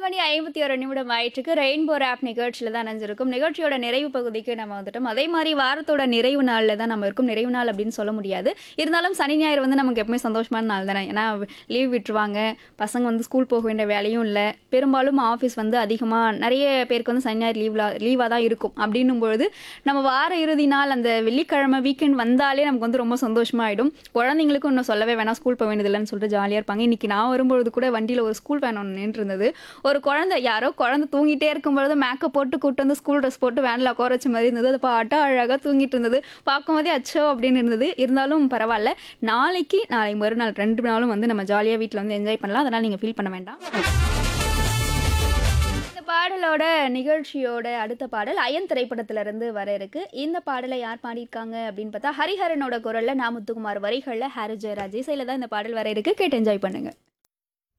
மணி ஐம்பத்தி ஒரு நிமிடம் ஆயிட்டுருக்கு ரெயின்போ ஆப் நிகழ்ச்சியில் தான் நினைஞ்சிருக்கும் நிகழ்ச்சியோட நிறைவு பகுதிக்கு நம்ம வந்துட்டோம் அதே மாதிரி வாரத்தோட நிறைவு நாளில் தான் நம்ம இருக்கும் நிறைவு நாள் அப்படின்னு சொல்ல முடியாது இருந்தாலும் சனி ஞாயிறு வந்து நமக்கு எப்பவுமே சந்தோஷமான நாள் தானே ஏன்னா லீவ் விட்டுருவாங்க பசங்க வந்து ஸ்கூல் போக வேண்டிய வேலையும் இல்லை பெரும்பாலும் ஆஃபீஸ் வந்து அதிகமாக நிறைய பேருக்கு வந்து சனி ஞாயிறு லீவ்ல லீவாக தான் இருக்கும் அப்படின்னும் பொழுது நம்ம வார இறுதி நாள் அந்த வெள்ளிக்கிழமை வீக்கெண்ட் வந்தாலே நமக்கு வந்து ரொம்ப சந்தோஷமாயிடும் குழந்தைங்களுக்கும் இன்னும் சொல்லவே வேணாம் ஸ்கூல் போக வேண்டியதில்லைன்னு சொல்லிட்டு ஜாலியாக இருப்பாங்க இன்னைக்கு நான் வரும்பொழுது கூட வண்டியில் ஒரு ஸ்கூல் வேன் ஒன்று நின்று இருந்தது ஒரு குழந்தை யாரோ குழந்தை தூங்கிட்டே இருக்கும்பொழுது மேக்கப் போட்டு கூட்டு வந்து ஸ்கூல் ட்ரெஸ் போட்டு வேனில் உட்கார வச்ச மாதிரி இருந்தது அது பாட்டா அழகாக தூங்கிட்டு இருந்தது பார்க்கும்போதே அச்சோ அப்படின்னு இருந்தது இருந்தாலும் பரவாயில்ல நாளைக்கு நாளைக்கு மறுநாள் ரெண்டு நாளும் வந்து நம்ம ஜாலியாக வீட்டில் வந்து என்ஜாய் பண்ணலாம் அதனால் நீங்கள் ஃபீல் பண்ண வேண்டாம் இந்த பாடலோட நிகழ்ச்சியோட அடுத்த பாடல் அயன் திரைப்படத்துல இருந்து வர இருக்கு இந்த பாடலை யார் பாடியிருக்காங்க அப்படின்னு பார்த்தா ஹரிஹரனோட குரல்ல நா முத்துக்குமார் வரிகள்ல ஹாரி ஜெயராஜ் இசையில தான் இந்த பாடல் வர இருக்கு கேட்டு என்ஜாய் பண்ணுங்க